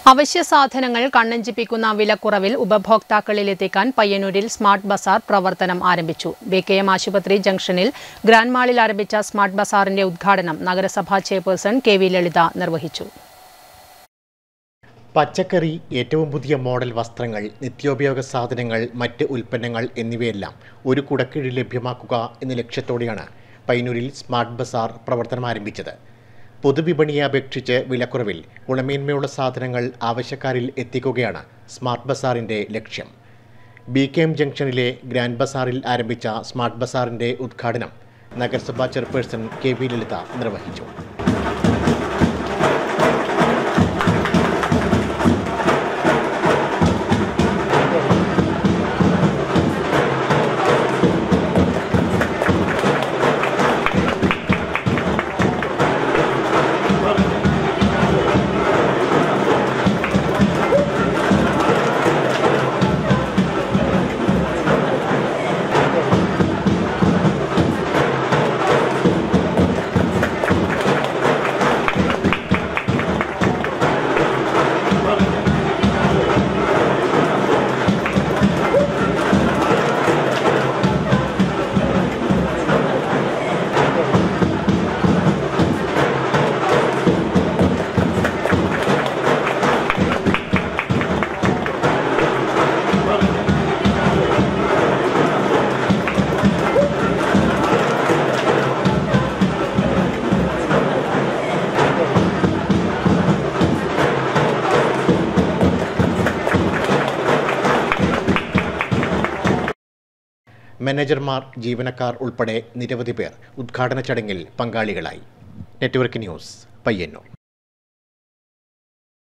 അവശ്യ സാധനങ്ങൾ കണ്ണഞ്ചിപ്പിക്കുന്ന വിലക്കുറവിൽ ഉപഭോക്താക്കളിലെത്തിക്കാൻ പയ്യന്നൂരിൽ സ്മാർട്ട് ബസാർ പ്രവർത്തനം ആരംഭിച്ചു ബി കെ എം ആശുപത്രി ജംഗ്ഷനിൽ ഗ്രാൻഡ് മാളിൽ ആരംഭിച്ച സ്മാർട്ട് ബസാറിന്റെ ഉദ്ഘാടനം നഗരസഭാ ചെയർപേഴ്സൺ കെ വി ലളിത നിർവഹിച്ചു പച്ചക്കറി ഏറ്റവും പുതിയ മോഡൽ വസ്ത്രങ്ങൾ നിത്യോപയോഗ സാധനങ്ങൾ മറ്റ് ഉൽപ്പന്നങ്ങൾ എന്നിവയെല്ലാം ഒരു കുടക്കീഴിൽ ലഭ്യമാക്കുക എന്ന ലക്ഷ്യത്തോടെയാണ് പയ്യന്നൂരിൽ സ്മാർട്ട് ബസാർ പ്രവർത്തനം ആരംഭിച്ചത് പൊതുവിപണിയെ അപേക്ഷിച്ച് വിലക്കുറവിൽ ഗുണമേന്മയുള്ള സാധനങ്ങൾ ആവശ്യക്കാരിൽ എത്തിക്കുകയാണ് സ്മാർട്ട് ബസാറിൻ്റെ ലക്ഷ്യം ബി കെ എം ജംഗ്ഷനിലെ ഗ്രാൻഡ് ബസാറിൽ ആരംഭിച്ച സ്മാർട്ട് ബസാറിൻ്റെ ഉദ്ഘാടനം നഗരസഭാ ചെയർപേഴ്സൺ കെ വി ലളിത നിർവഹിച്ചു മാനേജർമാർ ജീവനക്കാർ ഉൾപ്പെടെ നിരവധി പേർ ഉദ്ഘാടന ചടങ്ങിൽ പങ്കാളികളായി നെറ്റ്വർക്ക് ന്യൂസ് പയ്യന്നൂർ